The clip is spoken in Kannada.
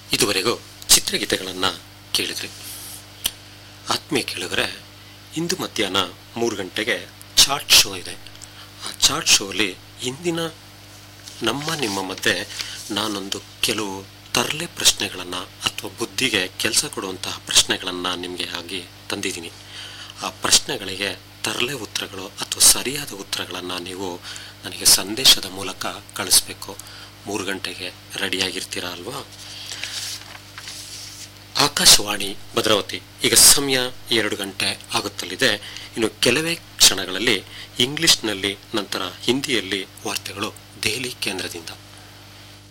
ಇದುವರೆಗೂ ಚಿತ್ರಗೀತೆಗಳನ್ನು ಕೇಳಿದ್ರಿ ಆತ್ಮೀಯ ಕೇಳಿದರೆ ಇಂದು ಮಧ್ಯಾಹ್ನ ಮೂರು ಗಂಟೆಗೆ ಚಾರ್ಟ್ ಶೋ ಇದೆ ಆ ಚಾರ್ಟ್ ಶೋಲಿ ಇಂದಿನ ನಮ್ಮ ನಿಮ್ಮ ಮಧ್ಯೆ ನಾನೊಂದು ಕೆಲವು ತರಲೆ ಪ್ರಶ್ನೆಗಳನ್ನು ಅಥವಾ ಬುದ್ಧಿಗೆ ಕೆಲಸ ಕೊಡುವಂತಹ ಪ್ರಶ್ನೆಗಳನ್ನು ನಿಮಗೆ ಆಗಿ ತಂದಿದ್ದೀನಿ ಆ ಪ್ರಶ್ನೆಗಳಿಗೆ ತರಲೆ ಉತ್ತರಗಳು ಅಥವಾ ಸರಿಯಾದ ಉತ್ತರಗಳನ್ನು ನೀವು ನನಗೆ ಸಂದೇಶದ ಮೂಲಕ ಕಳಿಸ್ಬೇಕು ಮೂರು ಗಂಟೆಗೆ ರೆಡಿಯಾಗಿರ್ತೀರಾ ಅಲ್ವಾ ಆಕಾಶವಾಣಿ ಭದ್ರಾವತಿ ಈಗ ಸಮಯ ಎರಡು ಗಂಟೆ ಆಗುತ್ತಲಿದೆ ಇನ್ನು ಕೆಲವೇ ಕ್ಷಣಗಳಲ್ಲಿ ಇಂಗ್ಲಿಷ್ನಲ್ಲಿ ನಂತರ ಹಿಂದಿಯಲ್ಲಿ ವಾರ್ತೆಗಳು ದೆಹಲಿ ಕೇಂದ್ರದಿಂದ